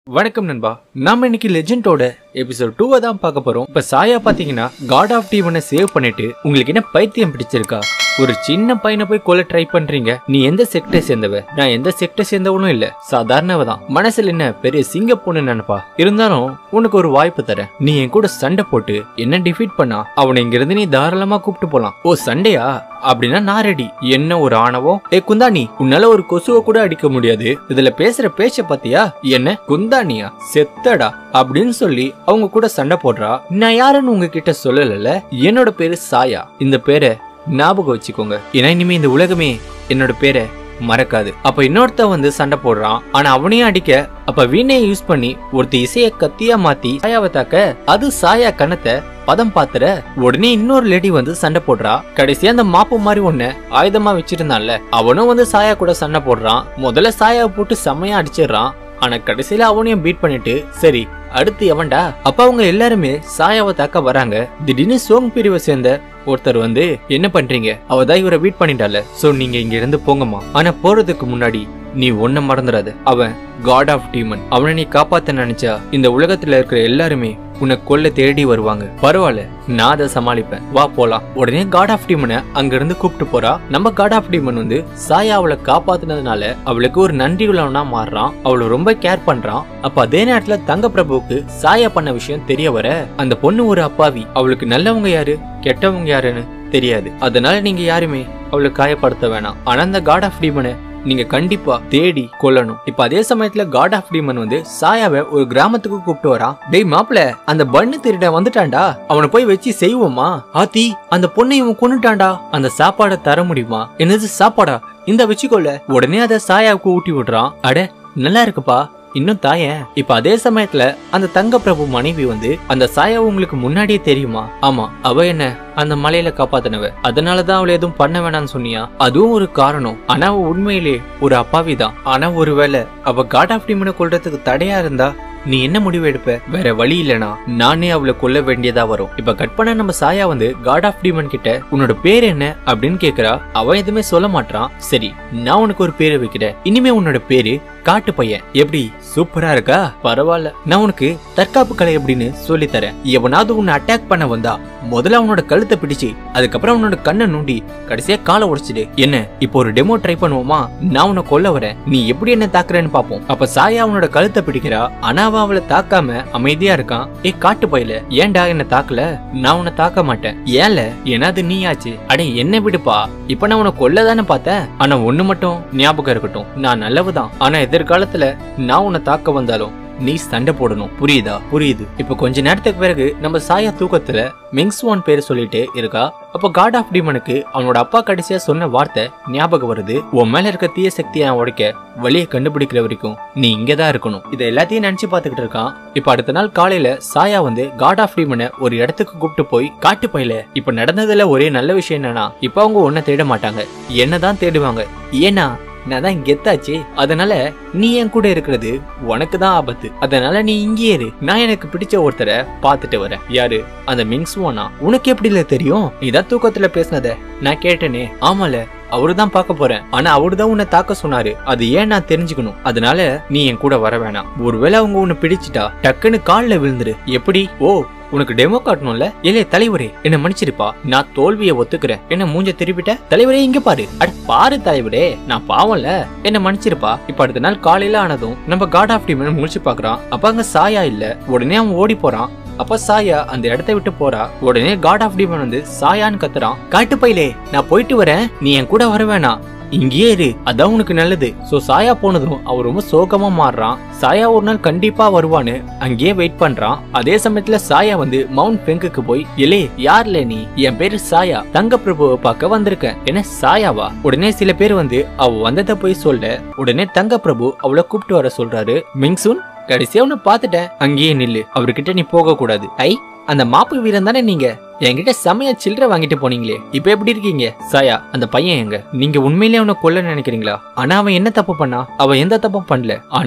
வணக்கம் நண்பா நாம இன்னைக்கு லெஜெண்டோட எபிசோட் டூவை தான் பார்க்க போறோம் இப்ப சாயா பாத்தீங்கன்னா காட் ஆஃப் டீவனை சேவ் பண்ணிட்டு உங்களுக்கு என்ன பைத்தியம் பிடிச்சிருக்கா ஒரு சின்ன பையனை போய் கொல்ல ட்ரை பண்றீங்க நீ எந்த செக்டர் சேர்ந்தவ நான் எந்த செக்டர் சேர்ந்தவனும் இல்ல சாதாரணவ தான் மனசுல என்ன பெரிய சிங்க பொண்ணு நினைப்பா இருந்தாலும் உனக்கு ஒரு வாய்ப்பு தரேன் நீ என் கூட சண்டை போட்டு என்ன டிஃபீட் பண்ணா அவனை இங்க இருந்து நீ தாராளமா கூப்பிட்டு போலாம் ஓ சண்டையா அப்படின்னா நான் ரெடி என்ன ஒரு ஆணவம் ஏ குந்தாணி உன்னால ஒரு கொசுவை கூட அடிக்க முடியாது இதுல பேசுற பேச்ச பாத்தியா என்ன குந்தாணியா செத்தடா அப்படின்னு சொல்லி அவங்க கூட சண்டை போடுறா நான் யாருன்னு உங்ககிட்ட சொல்லல என்னோட பேரு சாயா இந்த பேரை ஞாபகம் வச்சுக்கோங்க ஏன்னா இனிமே இந்த உலகமே என்னோட பேரை மறக்காது அப்ப இன்னொருத்த வந்து சண்டை போடுறான் ஆனா அவனையும் அடிக்க அப்ப வீணையை யூஸ் பண்ணி ஒருத்த இசைய கத்தியா மாத்தி சாயாவை தாக்க அது சாயா கணத்தை பதம் பாத்துற உடனே இன்னொரு லேடி வந்து சண்டை போடுறா கடைசியா அந்த மாப்பு மாதிரி ஒண்ணு ஆயுதமா வச்சிருந்தான்ல அவனும் வந்து சாயா கூட சண்டை போடுறான் முதல்ல சாயாவை போட்டு செம்மையா அடிச்சிடுறான் ஆனா கடைசியில அவனையும் பீட் பண்ணிட்டு சரி அடுத்து எவன்டா அப்ப அவங்க எல்லாருமே சாயாவை தாக்க வராங்க திடீர்னு சோங் பிரிவை சேர்ந்த ஒருத்தர் வந்து என்ன பண்றீங்க அவ தான் இவரை பீட் பண்ணிட்டால சோ நீங்க இங்க இருந்து போங்கம்மா ஆனா போறதுக்கு முன்னாடி நீ ஒன்ன மறந்துடாத அவன் காட் ஆஃப் டீமன் அவனை நீ காப்பாத்த நினைச்சா இந்த உலகத்துல இருக்கிற எல்லாருமே உன்னை கொல்ல தேடி வருவாங்க பரவாயில்ல நான் அதை சமாளிப்பேன் வா போலாம் உடனே காட் ஆஃப் டீமனை அங்க இருந்து கூப்பிட்டு போறா நம்ம காட் ஆஃப் டீமன் வந்து சாயா அவளை காப்பாத்துனதுனால அவளுக்கு ஒரு நன்றி உள்ளவனா மாறுறான் அவளை ரொம்ப கேர் பண்றான் அப்ப அதே நேரத்துல தங்க பிரபுவுக்கு சாயா பண்ண விஷயம் தெரிய வர அந்த பொண்ணு ஒரு அப்பாவி அவளுக்கு நல்லவங்க யாரு கெட்டவங்க யாருன்னு தெரியாது அதனால நீங்க யாருமே அவளை காயப்படுத்த வேணாம் ஆனா அந்த காட் ஆஃப் டீமனை நீங்க கண்டிப்பா தேடி கொல்லணும் இப்ப அதே சமயத்துல காட் ஆஃப் டீமன் வந்து சாயாவை ஒரு கிராமத்துக்கு கூப்பிட்டு வரான் டேய் மாப்பிள அந்த பண்ணு திருடன் வந்துட்டான்டா அவனை போய் வச்சு செய்வோமா ஆத்தி அந்த பொண்ணை இவன் கொண்டுட்டான்டா அந்த சாப்பாடை தர முடியுமா என்னது சாப்பாடா இந்த வச்சுக்கோல உடனே அதை சாயாவுக்கு ஊட்டி விடுறான் அட நல்லா இருக்குப்பா இன்னும் தாயேன் இப்ப அதே சமயத்துல அந்த தங்க பிரபு மனைவி வந்து அந்த சாயா உங்களுக்கு முன்னாடியே தெரியுமா ஆமா அவ என்ன அந்த மலையில காப்பாத்தினவ அதனாலதான் அவளை எதுவும் பண்ண வேணாம்னு சொன்னியா அதுவும் ஒரு காரணம் ஆனா அவ உண்மையிலே ஒரு அப்பாவிதான் ஆனா ஒருவேளை அவ காட் ஆஃப் டீமனை கொல்றதுக்கு தடையா இருந்தா நீ என்ன முடிவு எடுப்ப வேற வழி இல்லனா நானே அவளை கொல்ல வேண்டியதா வரும் இப்ப கட் பண்ண நம்ம சாயா வந்து காட் ஆஃப் டீமன் கிட்ட உன்னோட பேர் என்ன அப்படின்னு கேக்குறா அவன் எதுவுமே சொல்ல மாட்டான் சரி நான் உனக்கு ஒரு பேரு வைக்கிறேன் இனிமே உன்னோட பேரு காட்டு பையன் எப்படி சூப்பரா இருக்கா பரவாயில்ல நான் உனக்கு தற்காப்பு கலை எப்படின்னு சொல்லி தரேன் எவனாவது உன்னை அட்டாக் பண்ண வந்தா முதல்ல அவனோட கழுத்தை பிடிச்சு அதுக்கப்புறம் அவனோட கண்ணை நோண்டி கடைசியா காலை உடைச்சிடு என்ன இப்போ ஒரு டெமோ ட்ரை பண்ணுவோமா நான் உன்னை கொல்ல வரேன் நீ எப்படி என்ன தாக்குறேன்னு பாப்போம் அப்ப சாயா அவனோட கழுத்தை பிடிக்கிறா ஆனா அவன் அவளை தாக்காம அமைதியா இருக்கான் ஏ காட்டு பையில ஏன்டா என்ன தாக்கல நான் உன்னை தாக்க மாட்டேன் ஏன்ல ஏன்னா அது நீயாச்சு அடே என்ன விடுப்பா இப்ப நான் உன்னை கொல்ல தானே பார்த்தேன் ஆனா ஒண்ணு மட்டும் ஞாபகம் இருக்கட்டும் நான் நல்லவுதான் ஆனா எதிர்காலத்துல நான் உன்னை தாக்க வந்தாலும் நீ சண்டை போடணும் புரியுதா புரியுது இப்ப கொஞ்ச நேரத்துக்கு பிறகு நம்ம சாயா தூக்கத்துல மிங்ஸ்வான் பேர் சொல்லிட்டு இருக்கா அப்ப காட் ஆஃப் டீமனுக்கு அவனோட அப்பா கடைசியா சொன்ன வார்த்தை ஞாபகம் வருது உன் மேல இருக்க தீய சக்தியை நான் உடைக்க வழியை கண்டுபிடிக்கிற வரைக்கும் நீ இங்கதான் இருக்கணும் இதை எல்லாத்தையும் நினைச்சு பாத்துக்கிட்டு இருக்கான் இப்ப அடுத்த நாள் காலையில சாயா வந்து காட் ஆஃப் டீமனை ஒரு இடத்துக்கு கூப்பிட்டு போய் காட்டு பையில இப்ப நடந்ததுல ஒரே நல்ல விஷயம் என்னன்னா இப்ப அவங்க உன்னை தேட மாட்டாங்க என்னதான் தேடுவாங்க ஏன்னா நான் தான் கெத்தாச்சு அதனால நீ என் கூட இருக்கிறது உனக்கு தான் ஆபத்து அதனால நீ இங்கே இரு நான் எனக்கு பிடிச்ச ஒருத்தரை பார்த்துட்டு வரேன் யாரு அந்த மிங்ஸ்வானா உனக்கு எப்படி இல்ல தெரியும் இதான் தூக்கத்துல பேசினத நான் கேட்டேனே ஆமால அவருதான் பார்க்க போறேன் ஆனா அவருதான் உன்னை தாக்க சொன்னாரு அது ஏன் நான் தெரிஞ்சுக்கணும் அதனால நீ என் கூட வர வேணாம் ஒருவேளை அவங்க உன்னை பிடிச்சிட்டா டக்குன்னு கால்ல விழுந்துரு எப்படி ஓ உனக்கு டெமோ காட்டணும்ல இல்ல தலைவரே என்ன மன்னிச்சிருப்பா நான் தோல்வியை ஒத்துக்கிறேன் என்ன மூஞ்ச திருப்பிட்ட தலைவரே இங்க பாரு அட பாரு தலைவரே நான் பாவம்ல என்ன மன்னிச்சிருப்பா இப்ப அடுத்த நாள் காலையில ஆனதும் நம்ம காட் ஆஃப் டீம் முடிச்சு பாக்குறான் அப்ப அங்க சாயா இல்ல உடனே அவன் ஓடி போறான் அப்ப சாயா அந்த இடத்த விட்டு போறா உடனே காட் ஆஃப் டீமன் வந்து சாயான்னு கத்துறான் காட்டு பையிலே நான் போயிட்டு வரேன் நீ என் கூட வர வேணாம் இங்கேயே இரு அதான் உனக்கு நல்லது சோ சாயா போனதும் அவர் ரொம்ப சோகமா மாறுறான் சாயா ஒரு நாள் கண்டிப்பா வருவான்னு அங்கேயே வெயிட் பண்றான் அதே சமயத்துல சாயா வந்து மவுண்ட் பெங்குக்கு போய் எலே யார்ல நீ என் பேரு சாயா தங்க பிரபுவை பார்க்க வந்திருக்கேன் என்ன சாயாவா உடனே சில பேர் வந்து அவ வந்ததை போய் சொல்ல உடனே தங்க பிரபு அவளை கூப்பிட்டு வர சொல்றாரு மிங்சுன் கடைசியா உன்னை பாத்துட்டேன் அங்கேயே நில்லு அவர்கிட்ட நீ போக கூடாது ஐ அந்த மாப்பு வீரன் தானே நீங்க என்கிட்ட செமையா சில்லறை வாங்கிட்டு போனீங்களே இப்ப எப்படி இருக்கீங்க சாயா அந்த பையன் எங்க நீங்க உண்மையிலேயே அவனை கொல்ல நினைக்கிறீங்களா ஆனா அவன் என்ன தப்பு பண்ணா அவன் எந்த தப்பும் பண்ணல ஆனா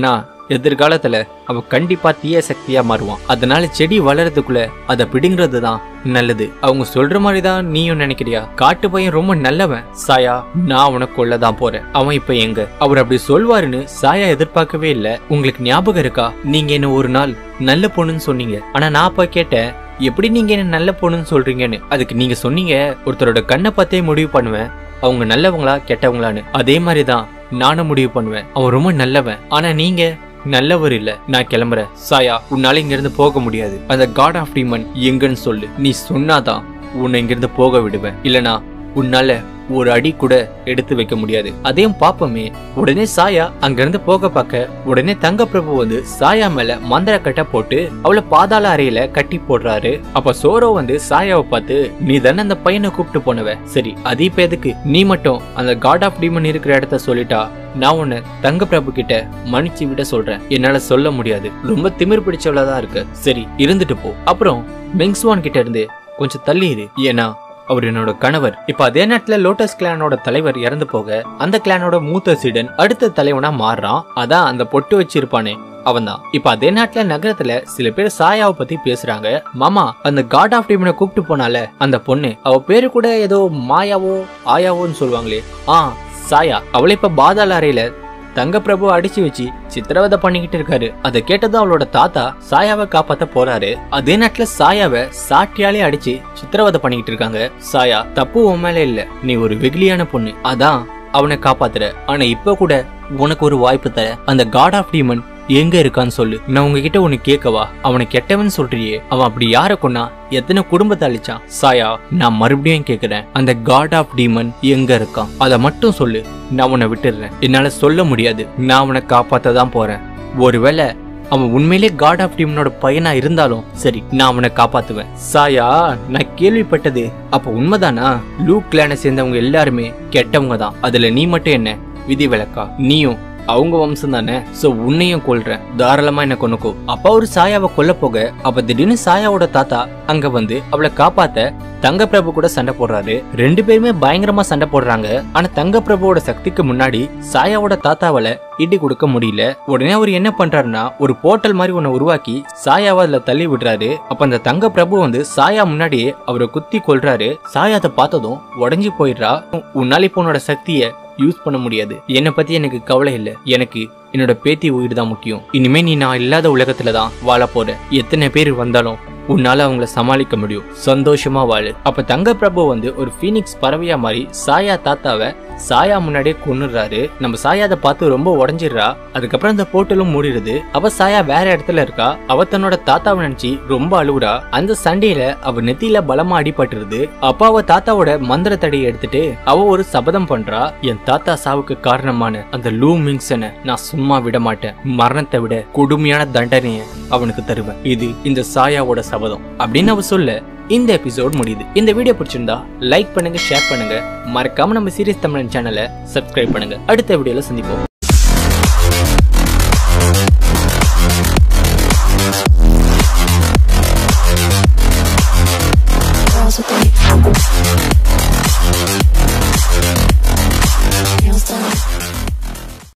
எதிர்காலத்துல அவன் கண்டிப்பா தீய சக்தியா மாறுவான் அதனால செடி வளர்றதுக்குள்ள அதை பிடுங்கிறது தான் நல்லது அவங்க சொல்ற மாதிரி தான் நீயும் நினைக்கிறியா காட்டு பையன் ரொம்ப நல்லவன் சாயா நான் உனக்கு கொல்ல தான் போறேன் அவன் இப்ப எங்க அவர் அப்படி சொல்வாருன்னு சாயா எதிர்பார்க்கவே இல்ல உங்களுக்கு ஞாபகம் இருக்கா நீங்க என்ன ஒரு நாள் நல்ல பொண்ணுன்னு சொன்னீங்க ஆனா நான் அப்ப கேட்டேன் எப்படி நீங்க என்ன நல்ல பொண்ணுன்னு சொல்றீங்கன்னு அதுக்கு நீங்க சொன்னீங்க ஒருத்தரோட கண்ணை பார்த்தே முடிவு பண்ணுவேன் அவங்க நல்லவங்களா கெட்டவங்களான்னு அதே மாதிரி தான் நானும் முடிவு பண்ணுவேன் அவன் ரொம்ப நல்லவன் ஆனா நீங்க நல்லவர் இல்ல நான் கிளம்புறேன் சாயா உன்னால இங்க இருந்து போக முடியாது அந்த காட் ஆஃப் டீமன் எங்கன்னு சொல்லு நீ சொன்னாதான் உன்னை இங்க இருந்து போக விடுவேன் இல்லனா உன்னால ஒரு அடி கூட எடுத்து வைக்க முடியாது அதையும் பாப்போமே உடனே சாயா அங்கிருந்து போக பார்க்க உடனே தங்க பிரபு வந்து சாயா மேல மந்திர கட்ட போட்டு அவளை பாதாள அறையில கட்டி போடுறாரு அப்ப சோரோ வந்து சாயாவை பார்த்து நீ தானே அந்த பையனை கூப்பிட்டு போனவ சரி அது இப்ப எதுக்கு நீ மட்டும் அந்த காட் ஆஃப் டீமன் இருக்கிற இடத்த சொல்லிட்டா நான் உன்னை தங்க பிரபு கிட்ட மன்னிச்சு விட சொல்றேன் என்னால சொல்ல முடியாது ரொம்ப திமிர் பிடிச்சவளா தான் இருக்கு சரி இருந்துட்டு போ அப்புறம் மெங்ஸ்வான் கிட்ட இருந்து கொஞ்சம் தள்ளி இரு ஏன்னா அவர் என்னோட கணவர் இப்ப அதே நேரத்துல லோட்டஸ் கிளானோட தலைவர் இறந்து போக அந்த கிளானோட மூத்த சீடன் அடுத்த தலைவனா மாறுறான் அதான் அந்த பொட்டு வச்சிருப்பானே அவன்தான் இப்ப அதே நேரத்துல நகரத்துல சில பேர் சாயாவை பத்தி பேசுறாங்க மாமா அந்த காட் ஆஃப் டீமனை கூப்பிட்டு போனால அந்த பொண்ணு அவ பேரு கூட ஏதோ மாயாவோ ஆயாவோன்னு சொல்லுவாங்களே ஆ சாயா அவளை இப்ப பாதாள அறையில தங்க பிரபு அடிச்சு வச்சு சித்திரவதை பண்ணிக்கிட்டு இருக்காரு அதை கேட்டதும் அவளோட தாத்தா சாயாவை காப்பாத்த போறாரு அதே நேரத்துல சாயாவை சாட்டியாலே அடிச்சு சித்திரவதை பண்ணிக்கிட்டு இருக்காங்க சாயா தப்பு உன் மேல இல்ல நீ ஒரு வெகுளியான பொண்ணு அதான் அவனை காப்பாத்துற ஆனா இப்ப கூட உனக்கு ஒரு வாய்ப்பு தர அந்த காட் ஆஃப் டீமன் எங்க இருக்கான்னு சொல்லு நான் உங்ககிட்ட ஒன்னு கேட்கவா அவனை கெட்டவன் சொல்றியே அவன் அப்படி யார கொன்னா எத்தனை குடும்பத்தை அழிச்சான் சாயா நான் மறுபடியும் கேக்குறேன் அந்த காட் ஆஃப் டீமன் எங்க இருக்கான் அதை மட்டும் சொல்லு நான் உன்னை விட்டுடுறேன் என்னால சொல்ல முடியாது நான் அவனை காப்பாத்த தான் போறேன் ஒருவேளை அவன் உண்மையிலே காட் ஆஃப் டீமனோட பையனா இருந்தாலும் சரி நான் அவனை காப்பாத்துவேன் சாயா நான் கேள்விப்பட்டது அப்ப உண்மைதானா லூ கிளானை சேர்ந்தவங்க எல்லாருமே கெட்டவங்க தான் அதுல நீ மட்டும் என்ன விதி விலக்கா நீயும் அவங்க வம்சம் தானே சோ உன்னையும் கொல்றேன் தாராளமா என்ன கொன்னுக்கோ அப்பா ஒரு சாயாவை கொல்ல போக அப்ப திடீர்னு சாயாவோட தாத்தா அங்க வந்து அவளை காப்பாத்த தங்க பிரபு கூட சண்டை போடுறாரு ரெண்டு பேருமே பயங்கரமா சண்டை போடுறாங்க ஆனா தங்க பிரபுவோட சக்திக்கு முன்னாடி சாயாவோட தாத்தாவால இடி கொடுக்க முடியல உடனே அவர் என்ன பண்றாருன்னா ஒரு போர்ட்டல் மாதிரி ஒண்ணு உருவாக்கி சாயாவை அதுல தள்ளி விடுறாரு அப்ப அந்த தங்க பிரபு வந்து சாயா முன்னாடியே அவரை குத்தி கொல்றாரு சாயா அதை பார்த்ததும் உடஞ்சி போயிடுறா உன்னால இப்போ உன்னோட சக்திய யூஸ் பண்ண முடியாது என்னை பத்தி எனக்கு கவலை இல்லை எனக்கு என்னோட பேத்தி உயிர் தான் முக்கியம் இனிமே நீ நான் இல்லாத உலகத்துல தான் வாழ போற எத்தனை பேர் வந்தாலும் உன்னால அவங்கள சமாளிக்க முடியும் சந்தோஷமா வாழு அப்ப தங்க பிரபு வந்து ஒரு ஃபீனிக்ஸ் பறவையா மாதிரி சாயா தாத்தாவை சாயா முன்னாடியே கொன்னுடுறாரு நம்ம சாயா அதை பார்த்து ரொம்ப உடஞ்சிடுறா அதுக்கப்புறம் அந்த போர்ட்டலும் மூடிடுது அவ சாயா வேற இடத்துல இருக்கா அவ தன்னோட தாத்தாவை நினைச்சு ரொம்ப அழுகுறா அந்த சண்டையில அவ நெத்தியில பலமா அடிபட்டுருது அப்ப அவ தாத்தாவோட மந்திர தடியை எடுத்துட்டு அவ ஒரு சபதம் பண்றா என் தாத்தா சாவுக்கு காரணமான அந்த லூ மிங்சனை நான் சும்மா விட மாட்டேன் மரணத்தை விட கொடுமையான தண்டனையை அவனுக்கு தருவேன் இது இந்த சாயாவோட சபதம் அப்படின்னு அவ சொல்ல இந்த எபிசோட் முடியுது இந்த வீடியோ பிடிச்சிருந்தா லைக் பண்ணுங்க ஷேர் பண்ணுங்க மறக்காம நம்ம சீரியஸ் தமிழன் சேனலை சப்ஸ்கிரைப் பண்ணுங்க அடுத்த வீடியோல சந்திப்போம் Girls with the